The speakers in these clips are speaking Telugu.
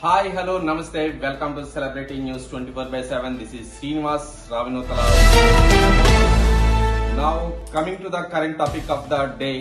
హాయ్ హలో నమస్తే welcome to celebrity news twenty four by seven this is Srinivas Ravinuthala now coming to the current topic of the day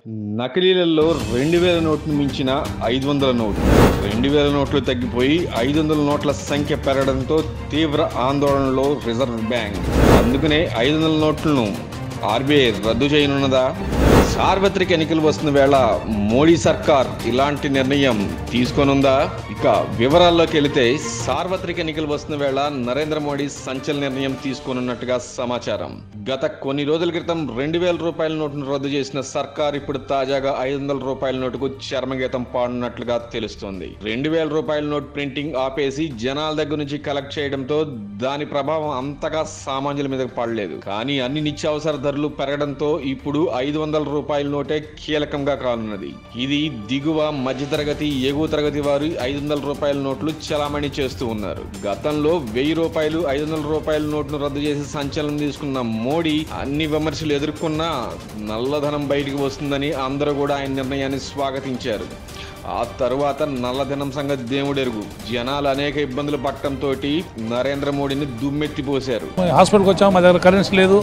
నకిలీలలో రెండు వేల నోట్లు మించిన ఐదు వందల నోట్లు రెండు వేల నోట్లు తగ్గిపోయి ఐదు వందల నోట్ల సంఖ్య పెరగడంతో తీవ్ర ఆందోళనలో రిజర్వ్ బ్యాంక్ అందుకనే ఐదు వందల నోట్లను ఆర్బీఐ రద్దు చేయనున్నదా సార్వత్రిక ఎన్నికలు వస్తున్న వేళ మోడీ సర్కార్ ఇలాంటి నిర్ణయం తీసుకోనుందా ఇక వివరాల్లోకి వెళితే సార్వత్రిక ఎన్నికలు వస్తున్న వేళ నరేంద్ర మోడీ సంచలన నిర్ణయం తీసుకోనున్నట్టుగా సమాచారం గత కొన్ని రోజుల క్రితం రెండు వేల రూపాయల నోటును రద్దు చేసిన సర్కార్ ఇప్పుడు తాజాగా ఐదు వందల రూపాయల నోటుకు చర్మగీతం పాడినట్లుగా తెలుస్తోంది రెండు వేల రూపాయల నోట్ ప్రింటింగ్ ఆపేసి జనాల దగ్గర నుంచి కలెక్ట్ చేయడంతో దాని ప్రభావం అంతగా సామాన్యుల మీద పడలేదు కానీ అన్ని నిత్యావసర ధరలు పెరగడంతో ఇప్పుడు ఐదు వందల రూపాయల నోటే కీలకంగా కానున్నది ఇది దిగువ మధ్యతరగతి ఎగువ తరగతి వారు ఐదు వందల రూపాయల నోట్లు చలామణి చేస్తూ ఉన్నారు గతంలో వెయ్యి రూపాయలు ఐదు వందల రూపాయల నోట్ను రద్దు చేసి సంచలనం తీసుకున్న మోడీ అన్ని విమర్శలు ఎదుర్కొన్నా నల్లధనం బయటికి వస్తుందని అందరూ కూడా ఆయన నిర్ణయాన్ని స్వాగతించారు ఆ తరువాత నల్లధనం సంగతి దేవుడెరుగు జనాలు అనేక ఇబ్బందులు పట్టడంతో నరేంద్ర మోడీని దుమ్మెత్తిపోశారు హాస్పిటల్కి వచ్చాము మా దగ్గర కరెన్సీ లేదు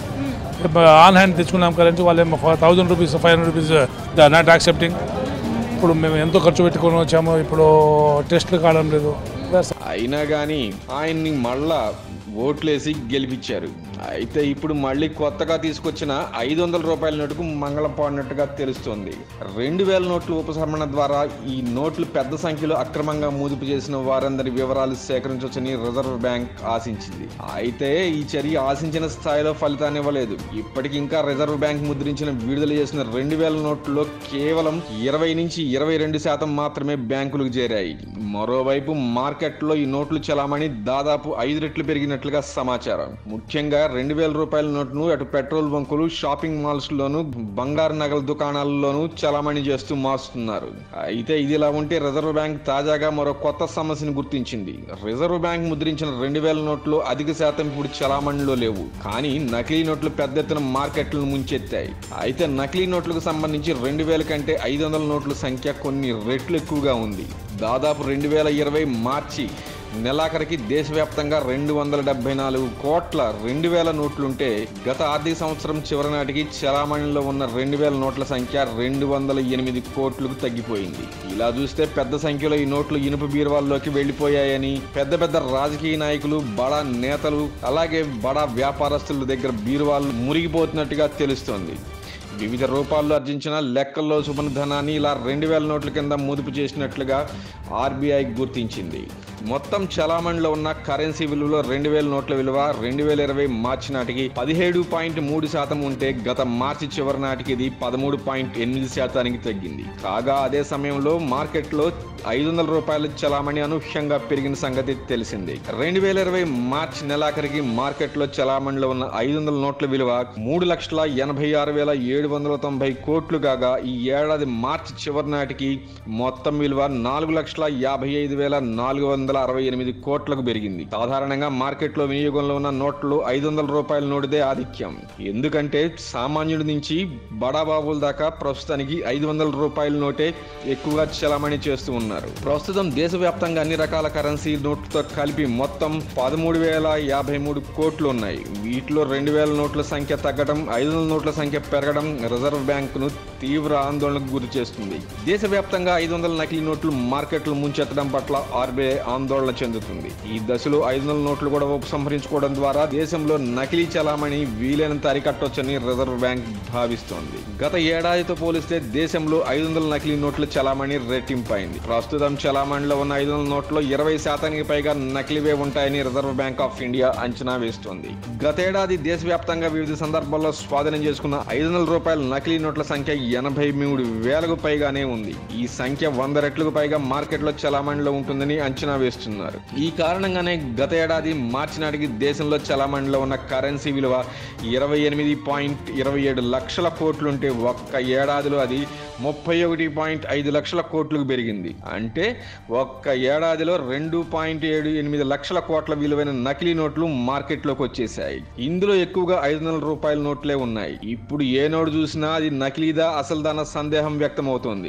ఆన్ హ్యాండ్ తెచ్చుకున్నాం కరెన్సీ వాళ్ళేమో thousand rupees five hundred rupees they not accepting ఇప్పుడు మేము ఎంతో ఖర్చు పెట్టుకొని వచ్చాము ఇప్పుడు టెస్ట్లు కావడం లేదు అయినా కానీ ఆయన్ని మళ్ళా ఓట్లేసి గెలిపించారు అయితే ఇప్పుడు మళ్ళీ కొత్తగా తీసుకొచ్చిన ఐదు వందల రూపాయల నోటుకు మంగళం పాడినట్టుగా తెలుస్తోంది రెండు వేల నోట్ల ఉపసంహరణ ద్వారా ఈ నోట్లు పెద్ద సంఖ్యలో అక్రమంగా మూదుపు చేసిన వారందరి వివరాలు సేకరించవచ్చని రిజర్వ్ బ్యాంక్ ఆశించింది అయితే ఈ చర్య ఆశించిన స్థాయిలో ఫలితాన్ని ఇవ్వలేదు ఇప్పటికి ఇంకా రిజర్వ్ బ్యాంక్ ముద్రించిన విడుదల చేసిన రెండు వేల నోట్లలో కేవలం ఇరవై నుంచి ఇరవై రెండు శాతం మాత్రమే బ్యాంకులకు చేరాయి మరోవైపు మార్కెట్లో ఈ నోట్లు చలామణి దాదాపు ఐదు రెట్లు పెరిగినట్లుగా సమాచారం ముఖ్యంగా రెండు వేల రూపాయల నోట్ను అటు పెట్రోల్ బంకులు షాపింగ్ మాల్స్ లోను బంగారు నగల దుకాణాలలోనూ చలామణి చేస్తూ మారుస్తున్నారు అయితే ఇది ఇలా ఉంటే రిజర్వ్ బ్యాంక్ తాజాగా మరో కొత్త సమస్యను గుర్తించింది రిజర్వ్ బ్యాంక్ ముద్రించిన రెండు వేల నోట్లు అధిక శాతం ఇప్పుడు చలామణిలో లేవు కానీ నకిలీ నోట్లు పెద్ద ఎత్తున మార్కెట్లను ముంచెత్తాయి అయితే నకిలీ నోట్లకు సంబంధించి రెండు వేల కంటే ఐదు వందల నోట్ల సంఖ్య కొన్ని రెట్లు ఎక్కువగా ఉంది దాదాపు రెండు వేల ఇరవై మార్చి నెలాఖరికి దేశవ్యాప్తంగా రెండు వందల డెబ్బై నాలుగు కోట్ల రెండు వేల నోట్లుంటే గత ఆర్థిక సంవత్సరం చివరి నాటికి చలామణిలో ఉన్న రెండు వేల నోట్ల సంఖ్య రెండు వందల ఎనిమిది కోట్లకు తగ్గిపోయింది ఇలా చూస్తే పెద్ద సంఖ్యలో ఈ నోట్లు ఇనుప బీరువాల్లోకి వెళ్లిపోయాయని పెద్ద పెద్ద రాజకీయ నాయకులు బడా నేతలు అలాగే బడా వ్యాపారస్తుల దగ్గర బీరువాలు మురిగిపోతున్నట్టుగా తెలుస్తోంది వివిధ రూపాల్లో ఆర్జించిన లెక్కల్లో సుమన ధనాన్ని ఇలా రెండు వేల నోట్ల కింద ముదుపు చేసినట్లుగా ఆర్బీఐ గుర్తించింది మొత్తం చలామణిలో ఉన్న కరెన్సీ విలువలో రెండు వేల నోట్ల విలువ రెండు వేల ఇరవై మార్చి నాటికి పదిహేడు పాయింట్ మూడు శాతం ఉంటే గత మార్చి చివరి నాటికి ఇది పదమూడు పాయింట్ ఎనిమిది శాతానికి తగ్గింది కాగా అదే సమయంలో మార్కెట్లో ఐదు వందల రూపాయల చలామణి అనూహ్యంగా పెరిగిన సంగతి తెలిసింది రెండు వేల ఇరవై మార్చి నెలాఖరికి మార్కెట్లో చలామణిలో ఉన్న ఐదు వందల నోట్ల విలువ మూడు లక్షల ఎనభై ఆరు వేల ఏడు వందల తొంభై కోట్లు కాగా ఈ ఏడాది మార్చి చివరి నాటికి మొత్తం విలువ నాలుగు లక్షల యాభై ఐదు వేల నాలుగు వందల అరవై ఎనిమిది కోట్లకు పెరిగింది సాధారణంగా మార్కెట్లో వినియోగంలో ఉన్న నోట్లు ఐదు వందల రూపాయల నోటిదే ఆధిక్యం ఎందుకంటే సామాన్యుడి నుంచి బడాబాబుల దాకా ప్రస్తుతానికి ఐదు వందల రూపాయల నోటే ఎక్కువగా చలామణి చేస్తూ ఉన్నారు ప్రస్తుతం దేశవ్యాప్తంగా అన్ని రకాల కరెన్సీ నోట్లతో కలిపి మొత్తం పదమూడు వేల యాభై మూడు కోట్లు ఉన్నాయి వీటిలో రెండు వేల నోట్ల సంఖ్య తగ్గడం ఐదు వందల నోట్ల సంఖ్య పెరగడం రిజర్వ్ బ్యాంకును తీవ్ర ఆందోళనకు గురి చేస్తుంది దేశవ్యాప్తంగా ఐదు వందల నకిలీ నోట్లు మార్కెట్లు ముంచెత్తడం పట్ల ఆర్బీఐ ఆందోళన చెందుతుంది ఈ దశలో ఐదు వందల నోట్లు కూడా ఉపసంహరించుకోవడం ద్వారా దేశంలో నకిలీ చలామణి వీలైనంత అరికట్టొచ్చని రిజర్వ్ బ్యాంక్ భావిస్తోంది గత ఏడాదితో పోలిస్తే దేశంలో ఐదు వందల నకిలీ నోట్ల చలామణి రెట్టింపైంది ప్రస్తుతం చలామణిలో ఉన్న ఐదు వందల నోట్లో ఇరవై శాతానికి పైగా నకిలీవే ఉంటాయని రిజర్వ్ బ్యాంక్ ఆఫ్ ఇండియా అంచనా వేస్తోంది గతేడాది దేశవ్యాప్తంగా వివిధ సందర్భాల్లో స్వాధీనం చేసుకున్న ఐదు వందల రూపాయల నకిలీ నోట్ల సంఖ్య ఎనభై మూడు వేలకు పైగానే ఉంది ఈ సంఖ్య వంద రెట్లకు పైగా మార్కెట్లో చలామణిలో ఉంటుందని అంచనా వేస్తున్నారు ఈ కారణంగానే గత ఏడాది మార్చి నాటికి దేశంలో చలామణిలో ఉన్న కరెన్సీ విలువ ఇరవై ఎనిమిది పాయింట్ ఇరవై ఏడు లక్షల కోట్లుంటే ఒక్క ఏడాదిలో అది ముప్పై ఒకటి పాయింట్ ఐదు లక్షల కోట్లకు పెరిగింది అంటే ఒక్క ఏడాదిలో రెండు పాయింట్ ఏడు ఎనిమిది లక్షల కోట్ల విలువైన నకిలీ నోట్లు మార్కెట్లోకి వచ్చేసాయి ఇందులో ఎక్కువగా ఐదు వందల రూపాయల నోట్లే ఉన్నాయి ఇప్పుడు ఏ నోటు చూసినా అది నకిలీదా అసలుదాన సందేహం వ్యక్తమవుతోంది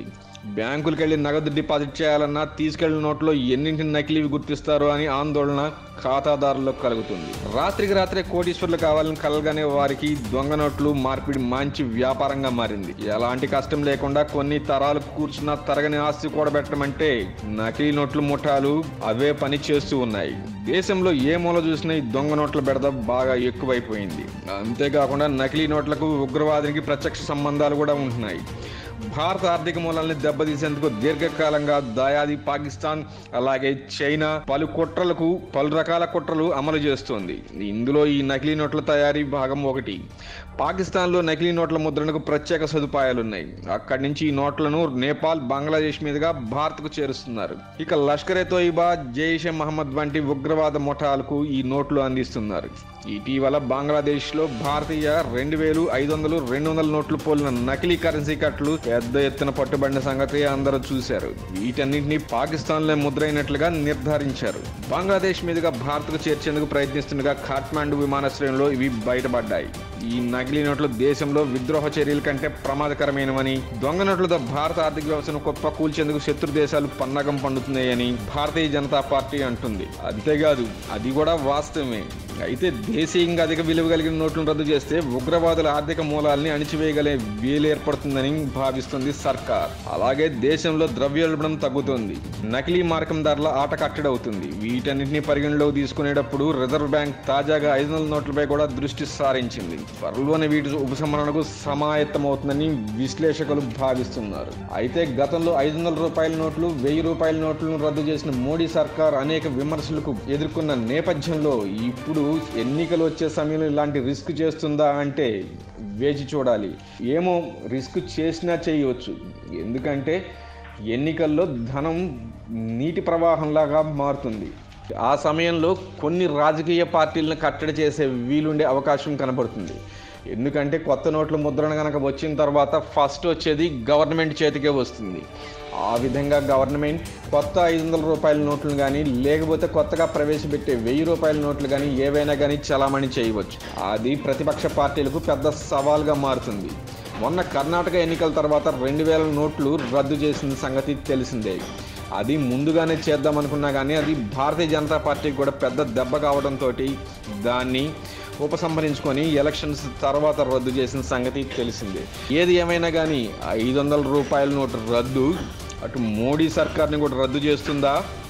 బ్యాంకులకు వెళ్లి నగదు డిపాజిట్ చేయాలన్నా తీసుకెళ్లిన నోట్లో ఎన్నింటిని నకిలీవి గుర్తిస్తారో అని ఆందోళన ఖాతాదారులకు కలుగుతుంది రాత్రికి రాత్రే కోటీశ్వర్లు కావాలని కలగానే వారికి దొంగ నోట్లు మార్పిడి మంచి వ్యాపారంగా మారింది ఎలాంటి కష్టం లేకుండా కొన్ని తరాలు కూర్చున్న తరగని ఆస్తి కూడబెట్టడం అంటే నకిలీ నోట్లు ముఠాలు అవే పని చేస్తూ ఉన్నాయి దేశంలో ఏ మూల చూసినా ఈ దొంగ నోట్ల బెడద బాగా ఎక్కువైపోయింది అంతేకాకుండా నకిలీ నోట్లకు ఉగ్రవాదానికి ప్రత్యక్ష సంబంధాలు కూడా ఉంటున్నాయి భారత ఆర్థిక మూలాల్ని దెబ్బతీసేందుకు దీర్ఘకాలంగా దయాది పాకిస్తాన్ అలాగే చైనా పలు కుట్రలకు పలు రకాల కుట్రలు అమలు చేస్తోంది ఇందులో ఈ నకిలీ నోట్ల తయారీ భాగం ఒకటి పాకిస్తాన్లో నకిలీ నోట్ల ముద్రణకు ప్రత్యేక సదుపాయాలున్నాయి అక్కడి నుంచి ఈ నోట్లను నేపాల్ బంగ్లాదేశ్ మీదుగా భారత్కు చేరుస్తున్నారు ఇక లష్కర్ ఎ తోయిబా జైషే మహమ్మద్ వంటి ఉగ్రవాద ముఠాలకు ఈ నోట్లు అందిస్తున్నారు ఇటీవల బంగ్లాదేశ్లో భారతీయ రెండు వేలు ఐదు వందలు రెండు వందల నోట్లు పోలిన నకిలీ కరెన్సీ కట్లు పెద్ద ఎత్తున పట్టుబడిన సంగతి అందరూ చూశారు వీటన్నింటినీ పాకిస్తాన్లో ముద్రైనట్లుగా నిర్ధారించారు బంగ్లాదేశ్ మీదుగా భారత్కు చేర్చేందుకు ప్రయత్నిస్తుండగా ఖాట్మాండు విమానాశ్రయంలో ఇవి బయటపడ్డాయి ఈ నకిలీ నోట్లు దేశంలో విద్రోహ చర్యల కంటే ప్రమాదకరమైనవని దొంగ నోట్లతో భారత ఆర్థిక వ్యవస్థను గొప్ప కూల్చేందుకు శత్రు దేశాలు పన్నగం పండుతున్నాయని భారతీయ జనతా పార్టీ అంటుంది అంతేకాదు అది కూడా వాస్తవమే అయితే దేశీయంగా అధిక విలువ కలిగిన నోట్లను రద్దు చేస్తే ఉగ్రవాదుల ఆర్థిక మూలాల్ని అణిచివేయగలే వీలు ఏర్పడుతుందని భావిస్తుంది సర్కార్ అలాగే దేశంలో ద్రవ్యోల్బణం తగ్గుతుంది నకిలీ మార్కం ధరల ఆట కట్టడవుతుంది వీటన్నిటిని పరిగణలోకి తీసుకునేటప్పుడు రిజర్వ్ బ్యాంక్ తాజాగా ఐదు వందల నోట్లపై కూడా దృష్టి సారించింది త్వరలోనే వీటి ఉపశమనకు సమాయత్తమవుతుందని విశ్లేషకులు భావిస్తున్నారు అయితే గతంలో ఐదు వందల రూపాయల నోట్లు వెయ్యి రూపాయల నోట్లను రద్దు చేసిన మోడీ సర్కార్ అనేక విమర్శలకు ఎదుర్కొన్న నేపథ్యంలో ఇప్పుడు ఎన్నికలు వచ్చే సమయంలో ఇలాంటి రిస్క్ చేస్తుందా అంటే వేచి చూడాలి ఏమో రిస్క్ చేసినా చేయవచ్చు ఎందుకంటే ఎన్నికల్లో ధనం నీటి ప్రవాహంలాగా మారుతుంది ఆ సమయంలో కొన్ని రాజకీయ పార్టీలను కట్టడి చేసే వీలుండే అవకాశం కనబడుతుంది ఎందుకంటే కొత్త నోట్ల ముద్రణ కనుక వచ్చిన తర్వాత ఫస్ట్ వచ్చేది గవర్నమెంట్ చేతికే వస్తుంది ఆ విధంగా గవర్నమెంట్ కొత్త ఐదు వందల రూపాయల నోట్లను కానీ లేకపోతే కొత్తగా ప్రవేశపెట్టే వెయ్యి రూపాయల నోట్లు కానీ ఏవైనా కానీ చలామణి చేయవచ్చు అది ప్రతిపక్ష పార్టీలకు పెద్ద సవాల్గా మారుతుంది మొన్న కర్ణాటక ఎన్నికల తర్వాత రెండు వేల నోట్లు రద్దు చేసిన సంగతి తెలిసిందే అది ముందుగానే చేద్దాం అనుకున్నా కానీ అది భారతీయ జనతా పార్టీకి కూడా పెద్ద దెబ్బ కావడంతో దాన్ని ఉపసంహరించుకొని ఎలక్షన్స్ తర్వాత రద్దు చేసిన సంగతి తెలిసిందే ఏది ఏమైనా కానీ ఐదు వందల రూపాయల నోటు రద్దు అటు మోడీ సర్కార్ని కూడా రద్దు చేస్తుందా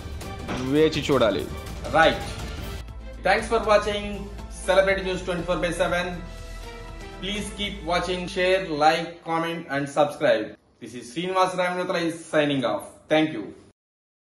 వేచి చూడాలి right thanks for watching celebrity news twenty four by seven please keep watching share like comment and subscribe this is Srinivas Ramanuthala is signing off. Thank you.